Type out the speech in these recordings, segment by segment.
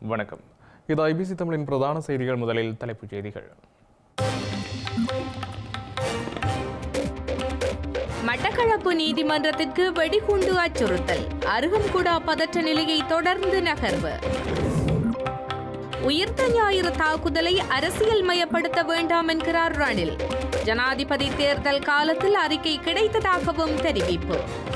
வணக்கம் இது ஐபிசி தமிழின் பிரதான செய்திகள் முதலில் தலைப்புச் செய்திகள் மட்டக்களப்பு நீதிமன்றத்திற்கு வெடிகுண்டு அச்சுறுத்தல் அருகம்குடா பதற்ற நிலையை தொடர்ந்து நகர்வு உயிர்த்த ஞாயிறு தாக்குதலை அரசியல் மயப்படுத்த வேண்டாம் என்கிறார் ரணில் ஜனாதிபதி தேர்தல் காலத்தில் அறிக்கை கிடைத்ததாகவும் தெரிவிப்பு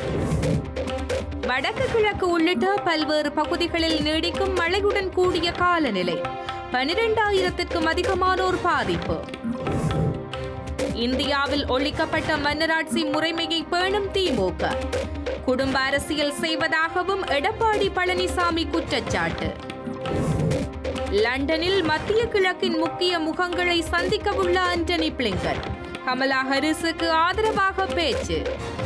வடக்கு கிழக்கு உள்ளிட்ட பல்வேறு பகுதிகளில் நீடிக்கும் மழையுடன் கூடிய காலநிலை பனிரெண்டாயிரத்திற்கும் அதிகமானோர் பாதிப்பு இந்தியாவில் ஒழிக்கப்பட்ட மன்னராட்சி முறைமையை பேணும் திமுக குடும்ப அரசியல் செய்வதாகவும் எடப்பாடி பழனிசாமி குற்றச்சாட்டு லண்டனில் மத்திய கிழக்கின் முக்கிய முகங்களை சந்திக்கவுள்ள ஆண்டனி பிளிங்கன் கமலா ஹரிஸுக்கு ஆதரவாக பேச்சு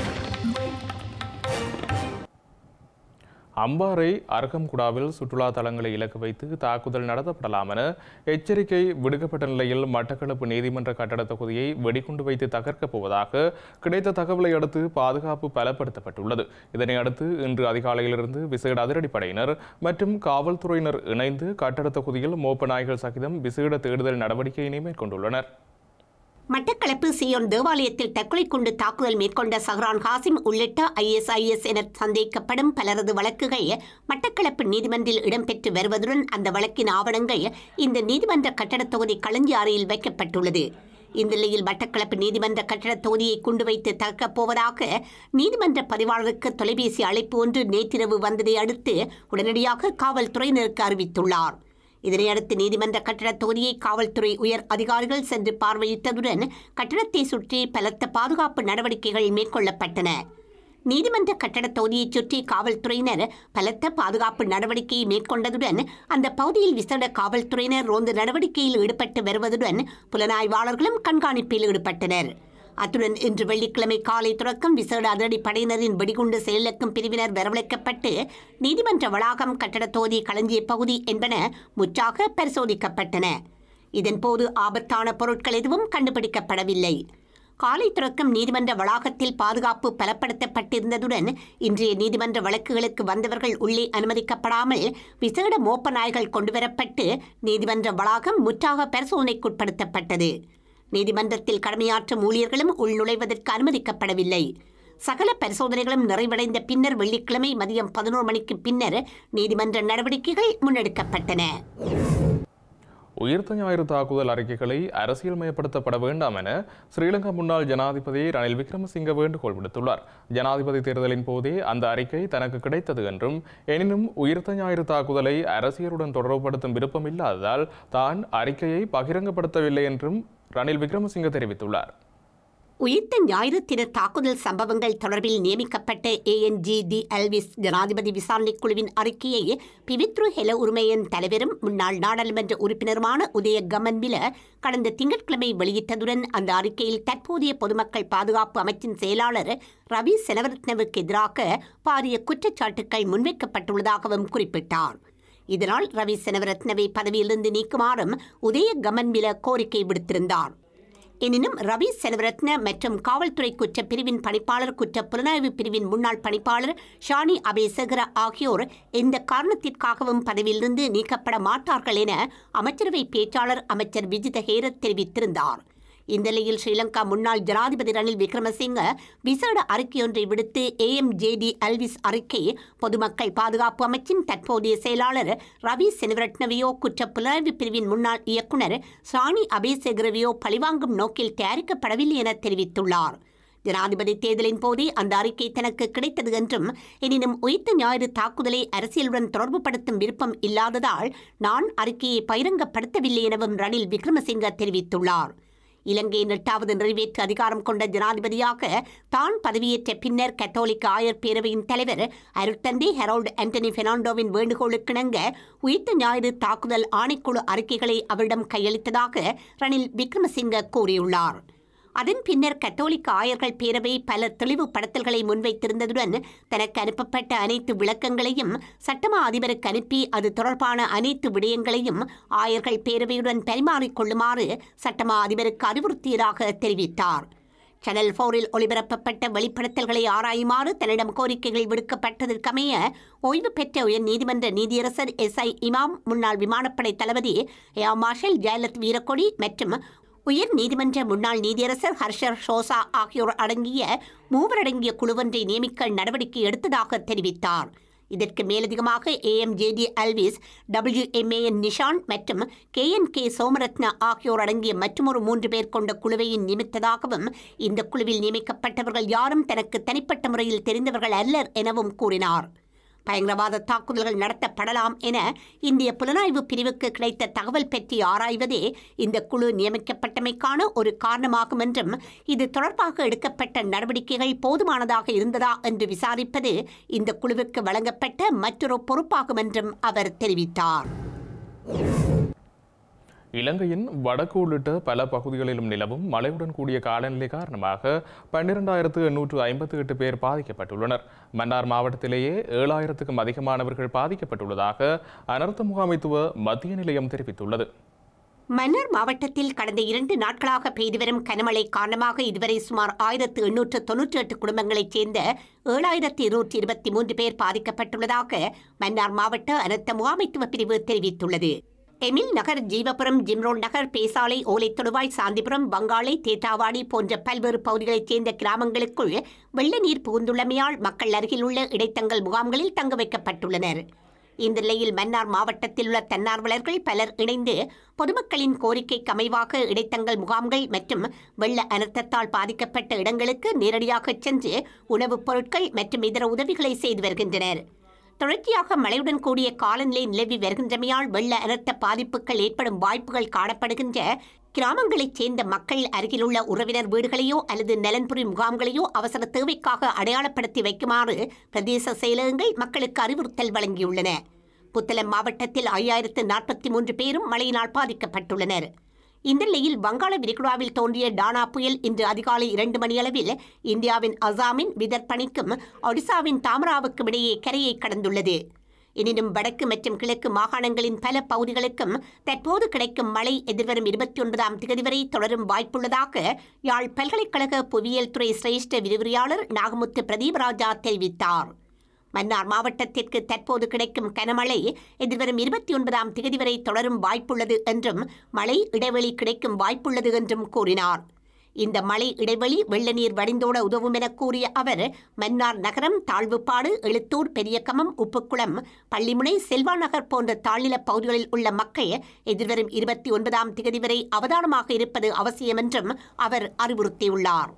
அம்பாறை அர்கம்குடாவில் சுற்றுலா தலங்களை இலக்கு வைத்து தாக்குதல் நடத்தப்படலாம் என எச்சரிக்கை விடுக்கப்பட்ட நிலையில் மட்டக்களப்பு நீதிமன்ற கட்டட தொகுதியை வெடிகுண்டு வைத்து தகர்க்கப் போவதாக கிடைத்த தகவலை அடுத்து பாதுகாப்பு பலப்படுத்தப்பட்டுள்ளது இதனை அடுத்து இன்று அதிகாலையிலிருந்து விசேட அதிரடிப்படையினர் மற்றும் காவல்துறையினர் இணைந்து கட்டட தொகுதியில் மோப்ப நாய்கள் சகிதம் விசேட தேடுதல் நடவடிக்கையினை மேற்கொண்டுள்ளனர் மட்டக்களப்பு சியோன் தேவாலயத்தில் தற்கொலை கொண்டு தாக்குதல் மேற்கொண்ட சஹ்ரான் ஹாசிம் உள்ளிட்ட ஐஎஸ்ஐஎஸ் என சந்தேகிக்கப்படும் பலரது வழக்குகள் மட்டக்களப்பு நீதிமன்றில் இடம்பெற்று வருவதுடன் அந்த வழக்கின் ஆவணங்கள் இந்த நீதிமன்ற கட்டடத் தொகுதி களஞ்சியாறையில் வைக்கப்பட்டுள்ளது இந்த நிலையில் மட்டக்களப்பு நீதிமன்ற கட்டடத் தொகுதியை கொண்டு வைத்து தகர்க்கப் போவதாக நீதிமன்ற பதிவாளருக்கு தொலைபேசி அழைப்பு ஒன்று நேற்றிரவு வந்ததை அடுத்து உடனடியாக காவல்துறையினருக்கு அறிவித்துள்ளார் இதனையடுத்து நீதிமன்ற கட்டடத் தொகுதியை காவல்துறை உயர் அதிகாரிகள் சென்று பார்வையிட்டதுடன் கட்டடத்தை சுற்றி பலத்த பாதுகாப்பு நடவடிக்கைகள் மேற்கொள்ளப்பட்டன நீதிமன்ற கட்டடத் தொகுதியைச் சுற்றி காவல்துறையினர் பலத்த பாதுகாப்பு நடவடிக்கையை மேற்கொண்டதுடன் அந்த பகுதியில் விசேட காவல்துறையினர் ரோந்து நடவடிக்கையில் ஈடுபட்டு வருவதுடன் புலனாய்வாளர்களும் கண்காணிப்பில் ஈடுபட்டனர் அத்துடன் இன்று வெள்ளிக்கிழமை காலை தொடக்கம் விசேட அதிரடி படையினரின் வெடிகுண்டு செயலக்கும் பிரிவினர் வரவழைக்கப்பட்டு நீதிமன்ற வளாகம் கட்டடத் தொகுதி களஞ்சிய பகுதி என்பன முற்றாக பரிசோதிக்கப்பட்டன இதன்போது ஆபத்தான பொருட்கள் எதுவும் கண்டுபிடிக்கப்படவில்லை காலை துறக்கம் நீதிமன்ற வளாகத்தில் பாதுகாப்பு பலப்படுத்தப்பட்டிருந்ததுடன் இன்றைய நீதிமன்ற வழக்குகளுக்கு வந்தவர்கள் உள்ளே அனுமதிக்கப்படாமல் விசேட மோப்ப நாய்கள் கொண்டுவரப்பட்டு நீதிமன்ற வளாகம் முற்றாக பரிசோதனைக்குட்படுத்தப்பட்டது நீதிமன்றத்தில் கடமையாற்றும் ஊழியர்களும் உள்நுழைவதற்கு அனுமதிக்கப்படவில்லை சகல பரிசோதனைகளும் நிறைவடைந்த பின்னர் வெள்ளிக்கிழமை மதியம் பதினோரு மணிக்கு பின்னர் நீதிமன்ற நடவடிக்கைகள் முன்னெடுக்கப்பட்டன உயிர்த்த ஞாயிறு தாக்குதல் அறிக்கைகளை அரசியல் மயப்படுத்தப்பட வேண்டாம் என ஸ்ரீலங்கா முன்னாள் ஜனாதிபதி ரணில் விக்ரமசிங்க வேண்டுகோள் விடுத்துள்ளார் ஜனாதிபதி தேர்தலின் போதே அந்த அறிக்கை தனக்கு கிடைத்தது என்றும் எனினும் உயிர்த்த ஞாயிறு தாக்குதலை அரசியலுடன் தொடர்புபடுத்தும் விருப்பம் இல்லாததால் தான் அறிக்கையை பகிரங்கப்படுத்தவில்லை என்றும் ரணில் விக்ரமசிங்க தெரிவித்துள்ளார் உயிர்த்த ஞாயிறு தின தாக்குதல் சம்பவங்கள் தொடர்பில் நியமிக்கப்பட்ட ஏஎன்ஜிடி அல்விஸ் ஜனாதிபதி விசாரணை குழுவின் அறிக்கையை பிவித்ரு ஹெல உரிமையின் தலைவரும் முன்னாள் நாடாளுமன்ற உறுப்பினருமான உதய கமன்பில கடந்த திங்கட்கிழமை வெளியிட்டதுடன் அந்த அறிக்கையில் தற்போதைய பொதுமக்கள் பாதுகாப்பு அமைச்சின் செயலாளர் ரவி செனவரத்னவுக்கு எதிராக பாரிய குற்றச்சாட்டுகள் முன்வைக்கப்பட்டுள்ளதாகவும் குறிப்பிட்டார் இதனால் ரவி செனவரத்னவை பதவியிலிருந்து நீக்குமாறும் உதய கமன்பில கோரிக்கை விடுத்திருந்தார் எனினும் ரவி செனவரத்ன மற்றும் காவல்துறை குற்ற பிரிவின் பணிப்பாளர் குற்ற புலனாய்வு பிரிவின் முன்னாள் பணிப்பாளர் ஷானி அபேசகர ஆகியோர் எந்த காரணத்திற்காகவும் பதவியிலிருந்து நீக்கப்பட மாட்டார்கள் என அமைச்சரவை பேச்சாளர் அமைச்சர் விஜித ஹேரத் தெரிவித்திருந்தார் இந்த நிலையில் ஸ்ரீலங்கா முன்னாள் ஜனாதிபதி ரணில் விக்ரமசிங்க விசேட அறிக்கையொன்றை விடுத்து ஏஎம்ஜேடி அல்விஸ் அறிக்கை பொதுமக்கள் பாதுகாப்பு அமைச்சின் தற்போதைய செயலாளர் ரவி செனவரட்னவையோ குற்ற புலனாய்வு பிரிவின் முன்னாள் இயக்குனர் சாணி அபேசேகரவையோ பழிவாங்கும் நோக்கில் தயாரிக்கப்படவில்லை என தெரிவித்துள்ளார் ஜனாதிபதி தேர்தலின் போதே அந்த அறிக்கை தனக்கு கிடைத்தது என்றும் எனினும் உயிர்த்த ஞாயிறு தாக்குதலை அரசியலுடன் தொடர்புபடுத்தும் விருப்பம் இல்லாததால் நான் அறிக்கையை பகிரங்கப்படுத்தவில்லை எனவும் ரணில் விக்ரமசிங்க தெரிவித்துள்ளார் இலங்கையின் எட்டாவது நிறைவேற்று அதிகாரம் கொண்ட ஜனாதிபதியாக தான் பதவியேற்ற பின்னர் கத்தோலிக்க ஆயர் பேரவையின் தலைவர் அருட்தந்தை ஹெரோல்டு ஆண்டனி பெர்னாண்டோவின் வேண்டுகோளுக்கிணங்க உயிர்த்த ஞாயிறு தாக்குதல் ஆணைக்குழு அறிக்கைகளை அவரிடம் கையளித்ததாக ரணில் விக்ரமசிங்க கூறியுள்ளார் அதன் பின்னர் கத்தோலிக்க ஆயர்கள் பேரவை பல தெளிவுபடுத்தல்களை முன்வைத்திருந்ததுடன் தனக்கு அனுப்பப்பட்ட அனைத்து விளக்கங்களையும் சட்டமா அதிபருக்கு அனுப்பி அது தொடர்பான அனைத்து விடயங்களையும் ஆயர்கள் பேரவையுடன் பரிமாறிக்கொள்ளுமாறு சட்டமா அதிபருக்கு அறிவுறுத்தியதாக தெரிவித்தார் சேனல் போரில் ஒளிபரப்பப்பட்ட வெளிப்படுத்தல்களை ஆராயுமாறு தன்னிடம் கோரிக்கைகள் விடுக்கப்பட்டதற்கமைய ஓய்வு பெற்ற உயர் நீதிமன்ற நீதியரசர் எஸ் ஐ இமாம் முன்னாள் விமானப்படை தளபதி ஏர் மார்ஷல் ஜெயலத் வீரக்கொடி மற்றும் உயர் நீதிமன்ற முன்னாள் நீதியரசர் ஹர்ஷர் ஷோசா ஆகியோர் அடங்கிய மூவரடங்கிய குழுவொன்றை நியமிக்க நடவடிக்கை எடுத்ததாக தெரிவித்தார் இதற்கு மேலதிகமாக ஏஎம்ஜேடி அல்விஸ் டபிள்யூஎம்ஏஎன் நிஷான் மற்றும் கேஎன் கே சோமரத்ன ஆகியோர் அடங்கிய மற்றொரு மூன்று பேர் கொண்ட குழுவையும் நியமித்ததாகவும் இந்த குழுவில் நியமிக்கப்பட்டவர்கள் யாரும் தனக்கு தனிப்பட்ட முறையில் தெரிந்தவர்கள் அல்லர் எனவும் கூறினார் பயங்கரவாத தாக்குதல்கள் நடத்தப்படலாம் என இந்திய புலனாய்வு பிரிவுக்கு கிடைத்த தகவல் பற்றி ஆராய்வதே இந்த குழு நியமிக்கப்பட்டமைக்கான ஒரு காரணமாகும் என்றும் இது தொடர்பாக எடுக்கப்பட்ட நடவடிக்கைகள் போதுமானதாக இருந்ததா என்று விசாரிப்பது இந்த குழுவுக்கு வழங்கப்பட்ட மற்றொரு பொறுப்பாகும் என்றும் அவர் தெரிவித்தார் இலங்கையின் வடக்கு உள்ளிட்ட பல பகுதிகளிலும் நிலவும் மழையுடன் கூடிய காலநிலை காரணமாக பன்னிரண்டாயிரத்து எண்ணூற்று ஐம்பத்தி எட்டு பேர் பாதிக்கப்பட்டுள்ளனர் மன்னார் மாவட்டத்திலேயே ஏழாயிரத்துக்கும் அதிகமானவர்கள் பாதிக்கப்பட்டுள்ளதாக அனர்த்த முகாமைத்துவ மத்திய நிலையம் தெரிவித்துள்ளது மன்னார் மாவட்டத்தில் கடந்த இரண்டு நாட்களாக பெய்து வரும் கனமழை காரணமாக இதுவரை சுமார் ஆயிரத்து எண்ணூற்று தொன்னூற்றி எட்டு குடும்பங்களைச் சேர்ந்த ஏழாயிரத்து இருநூற்றி இருபத்தி மூன்று பேர் பாதிக்கப்பட்டுள்ளதாக மன்னார் மாவட்ட அனர்த்த முகாமைத்துவ பிரிவு தெரிவித்துள்ளது எமில் நகர் ஜீவபுரம் ஜிம்ரோன் நகர் பேசாலை ஓலைத்தொடுவாய் சாந்திபுரம் பங்காளை தேத்தாவாடி போன்ற பல்வேறு பகுதிகளைச் சேர்ந்த கிராமங்களுக்குள் வெள்ள நீர் புகுந்துள்ளமையால் மக்கள் அருகில் உள்ள இடைத்தங்கல் முகாம்களில் தங்க வைக்கப்பட்டுள்ளனர் இந்த நிலையில் மன்னார் மாவட்டத்தில் உள்ள தன்னார்வலர்கள் பலர் இணைந்து பொதுமக்களின் கோரிக்கைக்கு அமைவாக இடைத்தங்கல் முகாம்கள் மற்றும் வெள்ள அனர்த்தத்தால் பாதிக்கப்பட்ட இடங்களுக்கு நேரடியாக சென்று உணவுப் பொருட்கள் மற்றும் இதர உதவிகளை செய்து வருகின்றனர் தொடர்ச்சியாக மழையுடன் கூடிய காலநிலை நிலவி வருகின்றமையால் வெள்ள அனர்த்த பாதிப்புகள் ஏற்படும் வாய்ப்புகள் காணப்படுகின்ற கிராமங்களைச் சேர்ந்த மக்கள் அருகிலுள்ள உறவினர் வீடுகளையோ அல்லது நலன்புரி முகாம்களையோ அவசர தேவைக்காக அடையாளப்படுத்தி வைக்குமாறு பிரதேச செயலகங்கள் மக்களுக்கு அறிவுறுத்தல் வழங்கியுள்ளன புத்தளம் மாவட்டத்தில் ஐயாயிரத்து நாற்பத்தி மூன்று பேரும் மழையினால் பாதிக்கப்பட்டுள்ளனர் இந்த நிலையில் வங்காள விரிகுடாவில் தோன்றிய டானா புயல் இன்று அதிகாலை இரண்டு மணியளவில் இந்தியாவின் அசாமின் விதர்பணிக்கும் ஒடிசாவின் தாமராவுக்கும் இடையே கரையை கடந்துள்ளது எனினும் வடக்கு மற்றும் கிழக்கு மாகாணங்களின் பல பகுதிகளுக்கும் தற்போது கிடைக்கும் மழை எதிர்வரும் இருபத்தி ஒன்பதாம் தேதி வரை தொடரும் வாய்ப்புள்ளதாக யாழ் பல்கலைக்கழக புவியியல் துறை சிரேஷ்ட விரிவுரையாளர் நாகமுத்து பிரதீபராஜா தெரிவித்தார் மன்னார் மாவட்டத்திற்கு தற்போது கிடைக்கும் கனமழை எதிர்வரும் இருபத்தி ஒன்பதாம் தேதி வரை தொடரும் வாய்ப்புள்ளது என்றும் மழை இடைவெளி கிடைக்கும் வாய்ப்புள்ளது என்றும் கூறினார் இந்த மழை இடைவெளி வெள்ள நீர் வடிந்தோட உதவும் என கூறிய அவர் மன்னார் நகரம் தாழ்வுப்பாடு எழுத்தூர் பெரியக்கமம் உப்புக்குளம் பள்ளிமுனை செல்வா நகர் போன்ற தாழ்நில பகுதிகளில் உள்ள மக்கள் எதிர்வரும் இருபத்தி ஒன்பதாம் தேதி வரை அவதானமாக இருப்பது அவசியம் என்றும் அவர் அறிவுறுத்தியுள்ளார்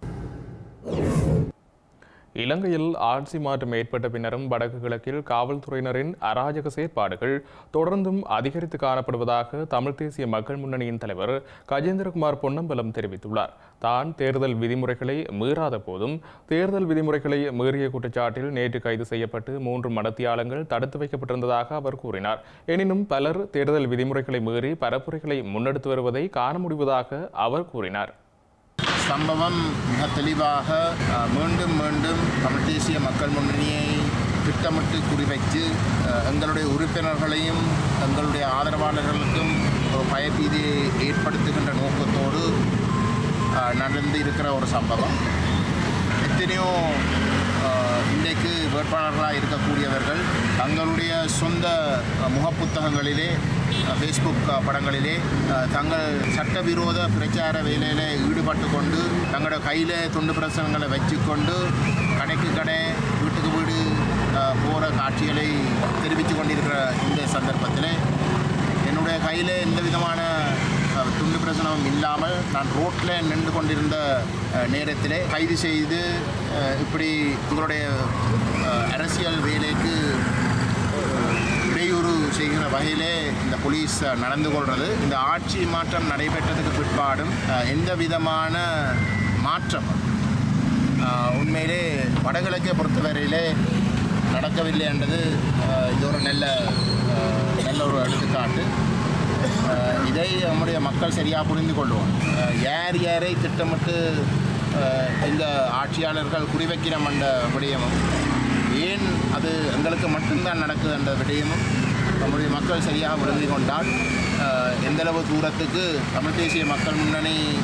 இலங்கையில் ஆட்சி மாற்றம் ஏற்பட்ட பின்னரும் வடக்கு கிழக்கில் காவல்துறையினரின் அராஜக செயற்பாடுகள் தொடர்ந்தும் அதிகரித்து காணப்படுவதாக தமிழ் தேசிய மக்கள் முன்னணியின் தலைவர் கஜேந்திரகுமார் பொன்னம்பலம் தெரிவித்துள்ளார் தான் தேர்தல் விதிமுறைகளை மீறாத போதும் தேர்தல் விதிமுறைகளை மீறிய குற்றச்சாட்டில் நேற்று கைது செய்யப்பட்டு மூன்று மடத்தியாளங்கள் தடுத்து வைக்கப்பட்டிருந்ததாக அவர் கூறினார் எனினும் பலர் தேர்தல் விதிமுறைகளை மீறி பரப்புரைகளை முன்னெடுத்து வருவதை காண முடிவதாக அவர் கூறினார் சம்பவம் மிக தெளிவாக அஹ், மீண்டும் மீண்டும் தமிழ் தேசிய மக்கள் முன்னணியை திட்டமிட்டு குறிவைத்து அஹ், எங்களுடைய உறுப்பினர்களையும் எங்களுடைய ஆதரவாளர்களுக்கும் ஒரு பயபீதியை ஏற்படுத்துகின்ற நோக்கத்தோடு அஹ், நடந்து இருக்கிற ஒரு சம்பவம் எத்தனையோ அஹ், இன்றைக்கு வேட்பாளர்களாக இருக்கக்கூடியவர்கள் தங்களுடைய சொந்த அஹ், முகப்புத்தகங்களிலே அஹ், ஃபேஸ்புக் அஹ், படங்களிலே அஹ், தங்கள் சட்டவிரோத பிரச்சார வேலையில் ஈடுபட்டு கொண்டு தங்களோட கையில் துண்டு பிரசனங்களை வச்சுக்கொண்டு கடைக்கு கடை வீட்டுக்கு வீடு போகிற காட்சிகளை தெரிவித்து கொண்டிருக்கிற இந்த சந்தர்ப்பத்தில் என்னுடைய கையில் எந்த விதமான அஹ், துண்டு பிரசனமும் இல்லாமல் நான் ரோட்டில் நின்று கொண்டிருந்த அஹ், நேரத்திலே கைது செய்து அஹ், இப்படி உங்களுடைய அஹ், அரசியல் வேலைக்கு இடையூறு செய்கிற வகையிலே இந்த போலீஸ் அஹ், நடந்து கொள்வது இந்த ஆட்சி மாற்றம் நடைபெற்றதுக்கு பிற்பாடும் அஹ், எந்த விதமான மாற்றம் அஹ், உண்மையிலே வடகிழக்கை பொறுத்தவரையிலே நடக்கவில்லை என்றது அஹ், இது ஒரு நல்ல அஹ், நல்ல ஒரு எடுத்துக்காட்டு அஹ், இதை நம்முடைய மக்கள் சரியாக புரிந்து கொள்வோம் அஹ், யார் யாரை திட்டமிட்டு அஹ், இந்த ஆட்சியாளர்கள் குறிவைக்கிறோம் என்ற விடயமும் ஏன் அது எங்களுக்கு மட்டும்தான் நடக்குது என்ற விடயமும் நம்முடைய மக்கள் சரியாக விளங்கி கொண்டால் அஹ், எந்தளவு தூரத்துக்கு தமிழ் தேசிய மக்கள் முன்னணி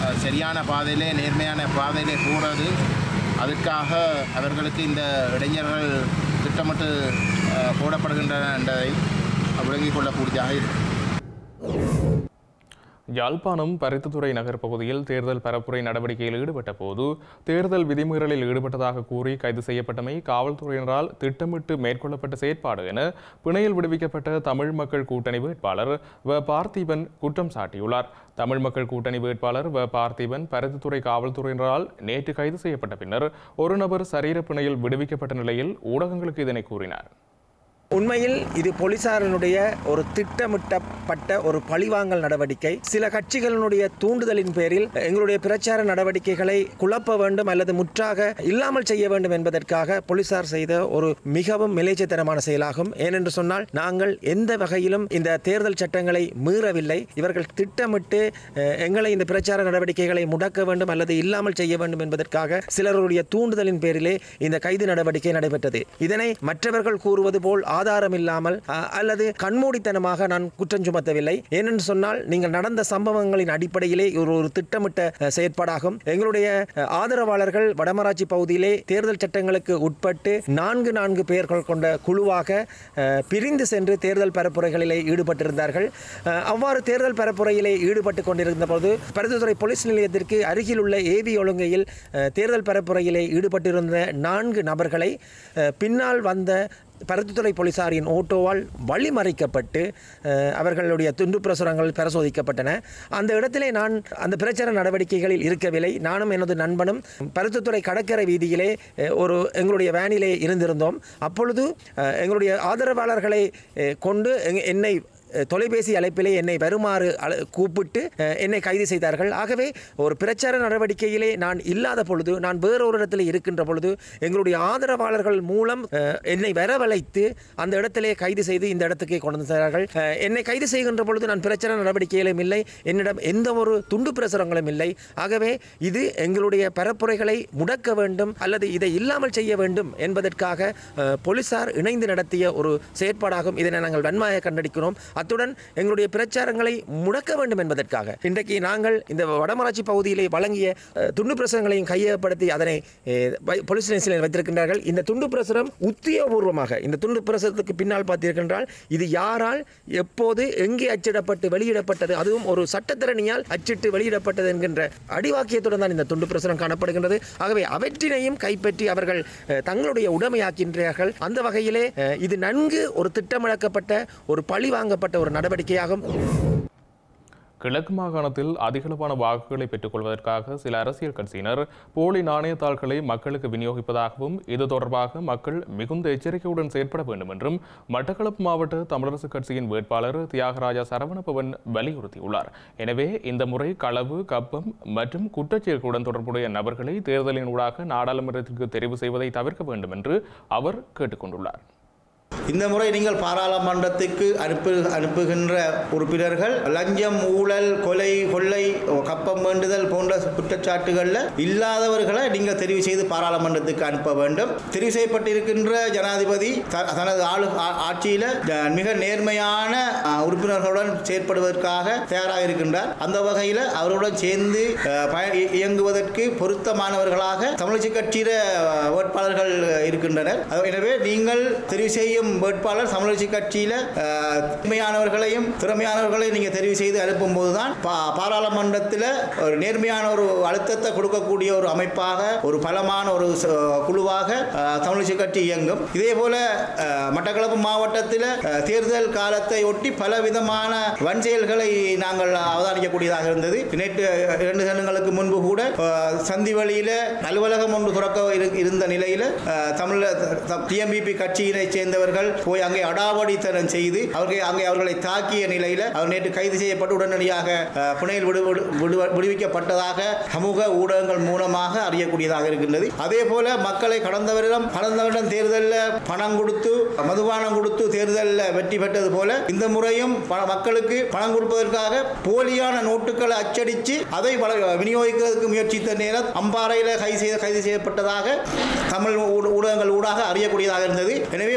அஹ், சரியான பாதையிலே நேர்மையான பாதையிலே போகிறது அதற்காக அவர்களுக்கு இந்த இளைஞர்கள் திட்டமிட்டு அஹ், போடப்படுகின்றன என்பதை விளங்கிக் கொள்ளக்கூடியதாக இருக்கும் யாழ்ப்பாணம் பருத்தித்துறை நகர் பகுதியில் தேர்தல் பரப்புரை நடவடிக்கையில் ஈடுபட்ட போது தேர்தல் விதிமீறலில் ஈடுபட்டதாக கூறி கைது செய்யப்பட்டமை காவல்துறையினரால் திட்டமிட்டு மேற்கொள்ளப்பட்ட செயற்பாடு என பிணையில் விடுவிக்கப்பட்ட தமிழ் மக்கள் கூட்டணி வேட்பாளர் வ பார்த்திபன் குற்றம் சாட்டியுள்ளார் தமிழ் மக்கள் கூட்டணி வேட்பாளர் வ பார்த்திபன் பருத்தித்துறை காவல்துறையினரால் நேற்று கைது செய்யப்பட்ட பின்னர் ஒரு நபர் சரீர பிணையில் விடுவிக்கப்பட்ட நிலையில் ஊடகங்களுக்கு இதனை கூறினார் உண்மையில் இது போலீசாரினுடைய ஒரு திட்டமிட்டப்பட்ட ஒரு பழிவாங்கல் நடவடிக்கை சில கட்சிகளினுடைய தூண்டுதலின் பேரில் எங்களுடைய பிரச்சார நடவடிக்கைகளை குழப்ப வேண்டும் அல்லது முற்றாக இல்லாமல் செய்ய வேண்டும் என்பதற்காக போலீசார் செய்த ஒரு மிகவும் மிலேச்சத்தனமான செயலாகும் ஏனென்று சொன்னால் நாங்கள் எந்த வகையிலும் இந்த தேர்தல் சட்டங்களை மீறவில்லை இவர்கள் திட்டமிட்டு அஹ், எங்களை இந்த பிரச்சார நடவடிக்கைகளை முடக்க வேண்டும் அல்லது இல்லாமல் செய்ய வேண்டும் என்பதற்காக சிலருடைய தூண்டுதலின் பேரிலே இந்த கைது நடவடிக்கை நடைபெற்றது இதனை மற்றவர்கள் கூறுவது போல் ஆதாரம் இல்லாமல் அஹ், அல்லது கண்மூடித்தனமாக நான் குற்றம் சுமத்தவில்லை ஏனென்று சொன்னால் நீங்கள் நடந்த சம்பவங்களின் அடிப்படையிலே ஒரு ஒரு திட்டமிட்ட அஹ், செயற்பாடாகும் எங்களுடைய அஹ், ஆதரவாளர்கள் வடமராட்சி பகுதியிலே தேர்தல் சட்டங்களுக்கு உட்பட்டு நான்கு நான்கு பேர்கள் கொண்ட குழுவாக அஹ், பிரிந்து சென்று தேர்தல் பரப்புரைகளிலே ஈடுபட்டிருந்தார்கள் அஹ், அவ்வாறு தேர்தல் பரப்புரையிலே ஈடுபட்டு கொண்டிருந்த போது பருத்தித்துறை போலீஸ் நிலையத்திற்கு அருகில் உள்ள ஏவி ஒழுங்கையில் அஹ், தேர்தல் பரப்புரையிலே ஈடுபட்டிருந்த நான்கு நபர்களை அஹ், பின்னால் வந்த பருத்தித்துறை போலீசாரின் ஓட்டோவால் வழிமறைக்கப்பட்டு அஹ், அவர்களுடைய துண்டு பிரசுரங்கள் பரிசோதிக்கப்பட்டன அந்த இடத்திலே நான் அந்த பிரச்சார நடவடிக்கைகளில் இருக்கவில்லை நானும் எனது நண்பனும் பருத்தித்துறை கடற்கரை வீதியிலே அஹ், ஒரு எங்களுடைய வேனிலே இருந்திருந்தோம் அப்பொழுது அஹ், எங்களுடைய ஆதரவாளர்களை அஹ், கொண்டு எங்க- என்னை அஹ், தொலைபேசி அழைப்பிலே என்னை வருமாறு அழ- கூப்பிட்டு அஹ், என்னை கைது செய்தார்கள் ஆகவே ஒரு பிரச்சார நடவடிக்கையிலே நான் இல்லாத பொழுது நான் வேறொரு இடத்துல இருக்கின்ற பொழுது எங்களுடைய ஆதரவாளர்கள் மூலம் அஹ், என்னை வரவழைத்து அந்த இடத்திலே கைது செய்து இந்த இடத்துக்கு கொண்டு வந்தார்கள் அஹ், என்னை கைது செய்கின்ற பொழுது நான் பிரச்சார நடவடிக்கையிலும் இல்லை என்னிடம் எந்த ஒரு துண்டு பிரசுரங்களும் இல்லை ஆகவே இது எங்களுடைய பரப்புரைகளை முடக்க வேண்டும் அல்லது இதை இல்லாமல் செய்ய வேண்டும் என்பதற்காக அஹ், போலீசார் இணைந்து நடத்திய ஒரு செயற்பாடாகும் இதனை நாங்கள் வன்மையாக கண்டடிக்கிறோம் அத்துடன் எங்களுடைய பிரச்சாரங்களை முடக்க வேண்டும் என்பதற்காக இன்றைக்கு நாங்கள் இந்த வடமராட்சி பகுதியிலே வழங்கிய அஹ், துண்டு பிரசுரங்களையும் கையகப்படுத்தி அதனை அஹ், வை- போலீஸ் ஸ்டேஷனில் வைத்திருக்கின்றார்கள் இந்த துண்டு பிரசுரம் உத்தியோகபூர்வமாக இந்த துண்டு பிரசுரத்துக்கு பின்னால் பார்த்திருக்கின்றால் இது யாரால் எப்போது எங்கே அச்சிடப்பட்டு வெளியிடப்பட்டது அதுவும் ஒரு சட்டத்திறனியால் அச்சிட்டு வெளியிடப்பட்டது என்கின்ற அடிவாக்கியத்துடன் தான் இந்த துண்டு பிரசுரம் காணப்படுகின்றது ஆகவே அவற்றினையும் கைப்பற்றி அவர்கள் அஹ், தங்களுடைய உடைமையாக்கின்றார்கள் அந்த வகையிலே அஹ், இது நன்கு ஒரு திட்டமிழக்கப்பட்ட ஒரு பழி வாங்கப்பட்ட ஒரு நடவடிக்கையாகும் கிழக்கு மாகாணத்தில் அதிகளவான வாக்குகளை பெற்றுக்கொள்வதற்காக சில அரசியல் கட்சியினர் போலி நாணயத்தாள்களை மக்களுக்கு விநியோகிப்பதாகவும் இது தொடர்பாக மக்கள் மிகுந்த எச்சரிக்கையுடன் செயற்பட வேண்டும் என்றும் மட்டக்களப்பு மாவட்ட தமிழரசு கட்சியின் வேட்பாளர் தியாகராஜா சரவணபவன் வலியுறுத்தியுள்ளார் எனவே இந்த முறை களவு கப்பம் மற்றும் குற்றச்செயல்களுடன் தொடர்புடைய நபர்களை தேர்தலின் ஊடாக நாடாளுமன்றத்திற்கு தெரிவு செய்வதை தவிர்க்க வேண்டும் என்று அவர் கேட்டுக்கொண்டுள்ளார் இந்த முறை நீங்கள் பாராளுமன்றத்துக்கு அனுப்பு அனுப்புகின்ற உறுப்பினர்கள் லஞ்சம் ஊழல் கொலை கொள்ளை கப்பம் வேண்டுதல் போன்ற குற்றச்சாட்டுகளில் இல்லாதவர்களை நீங்கள் தெரிவு செய்து பாராளுமன்றத்துக்கு அனுப்ப வேண்டும் தெரிவு செய்யப்பட்டிருக்கின்ற ஜனாதிபதி த- தனது ஆளு ஆ- ஆட்சியில ஜ- மிக நேர்மையான ஆ, உறுப்பினர்களுடன் செயற்படுவதற்காக தயாராக இருக்கின்றார் அந்த வகையில் அவருடன் சேர்ந்து ஆ, பய- இ- இயங்குவதற்கு பொருத்தமானவர்களாக தமிழச்சி கட்சியில ஆ, வேட்பாளர்கள் இருக்கின்றனர் அது- எனவே நீங்கள் தெரிவு செய்யும் வேட்பாளர் தமிழச்சி கட்சியில ஆ, திறமையானவர்களையும் திறமையானவர்களையும் நீங்கள் தெரிவு செய்து அனுப்பும் போதுதான் பா பாராளுமன்றத்தில் ஒரு நேர்மையான ஒரு அழுத்தத்தை கொடுக்கக்கூடிய ஒரு அமைப்பாக ஒரு பலமான ஒரு ச- குழுவாக ஆ, தமிழச்சி கட்சி இயங்கும் இதே போல ஆ, மட்டக்களப்பு மாவட்டத்தில் ஆ, தேர்தல் காலத்தை ஒட்டி பல விதமான வன் செயல்களை நாங்கள் அவதானிக்கக்கூடியதாக இருந்தது நேற்று இரண்டு தினங்களுக்கு முன்பு கூட ஆ, சந்தி வழியில் அலுவலகம் ஒன்று துறக்க இரு- இருந்த நிலையில் ஆ, தமிழ் டிஎம்பிபி கட்சியினை சேர்ந்தவர்கள் போய் அங்கே அடாவடித்தனம் செய்து அவர்கள் அங்கே அவர்களை தாக்கிய நிலையில் அவர் நேற்று கைது செய்யப்பட்டு உடனடியாக ஆ, பிணையில் விடு விடு- விடு- விடுவிக்கப்பட்டதாக சமூக ஊடகங்கள் மூலமாக அறியக்கூடியதாக இருக்கின்றது அதே போல மக்களை கடந்த வருடம் கடந்த வருடம் தேர்தலில் பணம் கொடுத்து மதுபானம் கொடுத்து தேர்தலில் வெற்றி பெற்றது போல இந்த முறையும் ப- மக்களுக்கு பணம் கொடுப்பதற்காக போலியான நோட்டுகளை அச்சடித்து அதை வள- விநியோகிக்கிறதுக்கு முயற்சித்த நேரம் அம்பாறையில் கைது செய்த கைது செய்யப்பட்டதாக தமிழ் ஊட- ஊடகங்கள் ஊடாக அறியக்கூடியதாக இருந்தது எனவே மக்கள்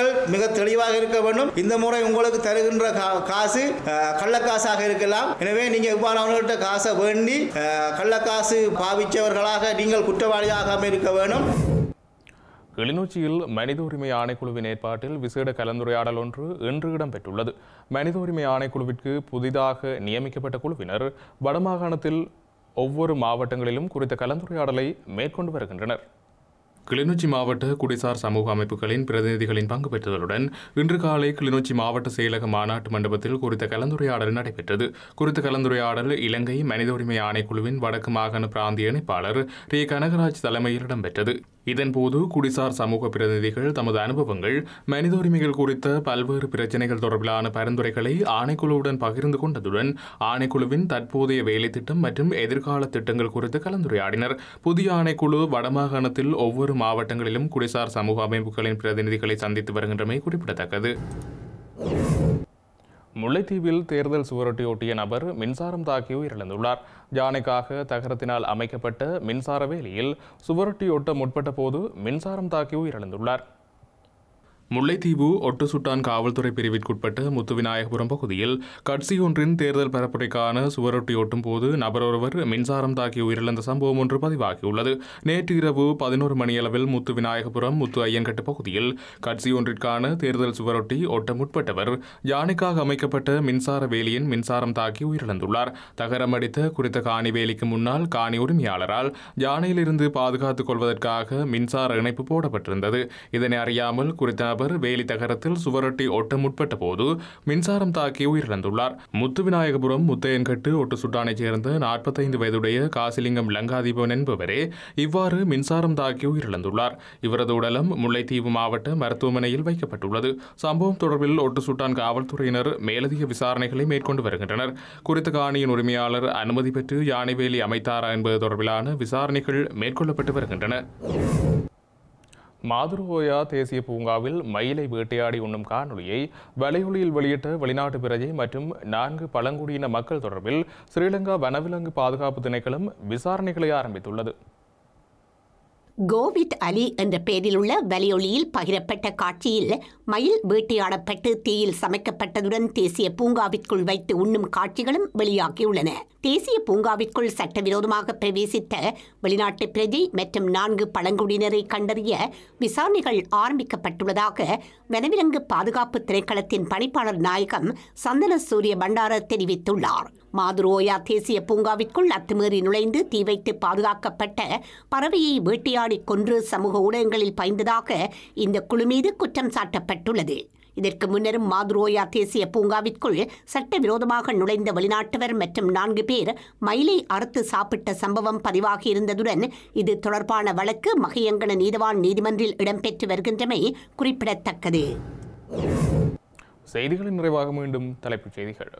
நீங்கள் மிக தெளிவாக இருக்க வேண்டும் இந்த முறை உங்களுக்கு தருகின்ற கா- காசு அஹ், கள்ளக்காசாக இருக்கலாம் எனவே நீங்கள் இவ்வாறவர்கள்ட்ட காசை வேண்டி அஹ், கள்ளக்காசு பாவிச்சவர்களாக நீங்கள் குற்றவாளியாக இருக்க வேண்டும் கிளிநொச்சியில் மனித உரிமை ஆணைக்குழுவின் ஏற்பாட்டில் விசேட கலந்துரையாடல் ஒன்று இன்று இடம்பெற்றுள்ளது மனித உரிமை ஆணைக்குழுவிற்கு புதிதாக நியமிக்கப்பட்ட குழுவினர் வடமாகாணத்தில் ஒவ்வொரு மாவட்டங்களிலும் குறித்த கலந்துரையாடலை மேற்கொண்டு வருகின்றனர் கிளிநொச்சி மாவட்ட குடிசார் சமூக அமைப்புகளின் பிரதிநிதிகளின் பங்கு பெற்றதுடன் இன்று காலை கிளிநொச்சி மாவட்ட செயலக மாநாட்டு மண்டபத்தில் குறித்த கலந்துரையாடல் நடைபெற்றது குறித்த கலந்துரையாடல் இலங்கை மனித உரிமை ஆணைக்குழுவின் வடக்கு மாகாண பிராந்திய இணைப்பாளர் டி கனகராஜ் தலைமையில் இடம்பெற்றது இதன்போது குடிசார் சமூக பிரதிநிதிகள் தமது அனுபவங்கள் மனித உரிமைகள் குறித்த பல்வேறு பிரச்சினைகள் தொடர்பிலான பரிந்துரைகளை ஆணைக்குழுவுடன் பகிர்ந்து கொண்டதுடன் ஆணைக்குழுவின் தற்போதைய வேலை திட்டம் மற்றும் எதிர்கால திட்டங்கள் குறித்து கலந்துரையாடினர் புதிய ஆணைக்குழு வடமாகாணத்தில் ஒவ்வொரு மாவட்டங்களிலும் குடிசார் சமூக அமைப்புகளின் பிரதிநிதிகளை சந்தித்து வருகின்றமை குறிப்பிடத்தக்கது முல்லைத்தீவில் தேர்தல் சுவரொட்டியொட்டிய நபர் மின்சாரம் தாக்கி உயிரிழந்துள்ளார் யானைக்காக தகரத்தினால் அமைக்கப்பட்ட மின்சார வேலியில் சுவரொட்டியொட்ட முற்பட்ட போது மின்சாரம் தாக்கி உயிரிழந்துள்ளார் முல்லைத்தீவு ஒட்டுசுட்டான் காவல்துறை பிரிவிற்குட்பட்ட முத்துவிநாயகபுரம் பகுதியில் கட்சி ஒன்றின் தேர்தல் பரப்புரைக்கான சுவரொட்டி ஒட்டும் போது நபரொருவர் மின்சாரம் தாக்கி உயிரிழந்த சம்பவம் ஒன்று பதிவாகியுள்ளது நேற்று இரவு பதினோரு மணியளவில் முத்துவிநாயகபுரம் முத்து ஐயன்கட்டு பகுதியில் கட்சி ஒன்றிற்கான தேர்தல் சுவரொட்டி ஒட்ட முற்பட்டவர் யானைக்காக அமைக்கப்பட்ட மின்சார வேலியின் மின்சாரம் தாக்கி உயிரிழந்துள்ளார் தகரம் அடித்த குறித்த காணி வேலிக்கு முன்னால் காணி உரிமையாளரால் யானையிலிருந்து பாதுகாத்துக் கொள்வதற்காக மின்சார இணைப்பு போடப்பட்டிருந்தது இதனை அறியாமல் குறித்த நபர் வேலி தகரத்தில் சுவரொட்டி ஒட்ட முற்பட்ட போது மின்சாரம் தாக்கி உயிரிழந்துள்ளார் முத்துவிநாயகபுரம் முத்தையன்கட்டு ஒட்டு சுட்டானைச் சேர்ந்த நாற்பத்தைந்து வயதுடைய காசிலிங்கம் லங்காதீபன் என்பவரே இவ்வாறு மின்சாரம் தாக்கி உயிரிழந்துள்ளார் இவரது உடலம் முல்லைத்தீவு மாவட்ட மருத்துவமனையில் வைக்கப்பட்டுள்ளது சம்பவம் தொடர்பில் ஒட்டு சுட்டான் காவல்துறையினர் மேலதிக விசாரணைகளை மேற்கொண்டு வருகின்றனர் குறித்த காணியின் உரிமையாளர் அனுமதி பெற்று யானைவேலி அமைத்தாரா என்பது தொடர்பிலான விசாரணைகள் மேற்கொள்ளப்பட்டு வருகின்றன மாதுருவோயா தேசிய பூங்காவில் மயிலை வேட்டையாடி உண்ணும் காணொளியை வலையொலியில் வெளியிட்ட வெளிநாட்டு பிரஜை மற்றும் நான்கு பழங்குடியின மக்கள் தொடர்பில் ஸ்ரீலங்கா வனவிலங்கு பாதுகாப்பு திணைக்களம் விசாரணைகளை ஆரம்பித்துள்ளது கோவிட் அலி என்ற பெயரில் உள்ள வலியொலியில் பகிரப்பட்ட காட்சியில் மயில் வேட்டையாடப்பட்டு தீயில் சமைக்கப்பட்டதுடன் தேசிய பூங்காவிற்குள் வைத்து உண்ணும் காட்சிகளும் வெளியாகியுள்ளன தேசிய பூங்காவிற்குள் சட்டவிரோதமாக பிரவேசித்த வெளிநாட்டு பிரஜை மற்றும் நான்கு பழங்குடியினரை கண்டறிய விசாரணைகள் ஆரம்பிக்கப்பட்டுள்ளதாக வனவிலங்கு பாதுகாப்பு திணைக்களத்தின் பணிப்பாளர் நாயகம் சந்தன சூரிய பண்டார தெரிவித்துள்ளார் மாதுரோயா தேசிய பூங்காவிற்குள் அத்துமீறி நுழைந்து தீ வைத்து பாதுகாக்கப்பட்ட பறவையை வேட்டையாடி கொன்று சமூக ஊடகங்களில் பாய்ந்ததாக இந்த குழு மீது குற்றம் சாட்டப்பட்டுள்ளது இதற்கு முன்னரும் மாதுரோயா தேசிய பூங்காவிற்குள் சட்டவிரோதமாக நுழைந்த வெளிநாட்டவர் மற்றும் நான்கு பேர் மயிலை அறுத்து சாப்பிட்ட சம்பவம் பதிவாகியிருந்ததுடன் இது தொடர்பான வழக்கு மகையங்கன நீதவான் நீதிமன்றில் இடம்பெற்று வருகின்றமை குறிப்பிடத்தக்கது செய்திகளின் நிறைவாக மீண்டும் தலைப்புச் செய்திகள்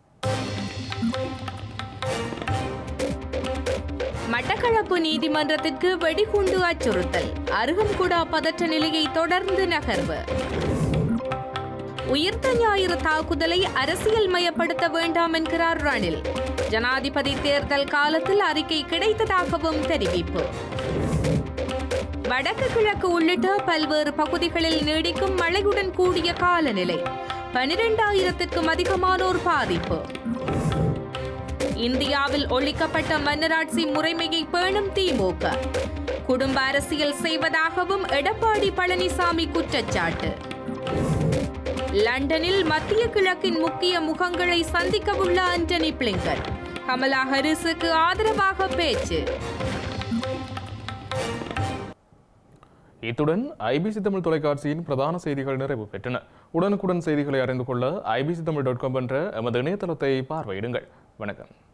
மட்டக்களப்பு நீதிமன்றத்திற்கு வெடிகுண்டு அச்சுறுத்தல் அருகம்குடா பதற்ற நிலையை தொடர்ந்து நகர்வு உயிர்த்த ஞாயிறு தாக்குதலை அரசியல் மயப்படுத்த வேண்டாம் என்கிறார் ரணில் ஜனாதிபதி தேர்தல் காலத்தில் அறிக்கை கிடைத்ததாகவும் தெரிவிப்பு வடக்கு கிழக்கு உள்ளிட்ட பல்வேறு பகுதிகளில் நீடிக்கும் மழையுடன் கூடிய காலநிலை பனிரெண்டாயிரத்திற்கும் அதிகமானோர் பாதிப்பு இந்தியாவில் ஒழிக்கப்பட்ட மன்னராட்சி முறைமையை பேணும் திமுக குடும்ப அரசியல் செய்வதாகவும் எடப்பாடி பழனிசாமி குற்றச்சாட்டு லண்டனில் மத்திய கிழக்கின் முக்கிய முகங்களை சந்திக்கவுள்ள ஆண்டனி பிளிங்கன் கமலா ஹரிஸுக்கு ஆதரவாக பேச்சு இத்துடன் ஐபிசி தமிழ் தொலைக்காட்சியின் பிரதான செய்திகள் நிறைவு பெற்றன உடனுக்குடன் செய்திகளை அறிந்து கொள்ள ஐபிசி தமிழ் டாட் காம் என்ற எமது இணையதளத்தை பார்வையிடுங்கள் வணக்கம்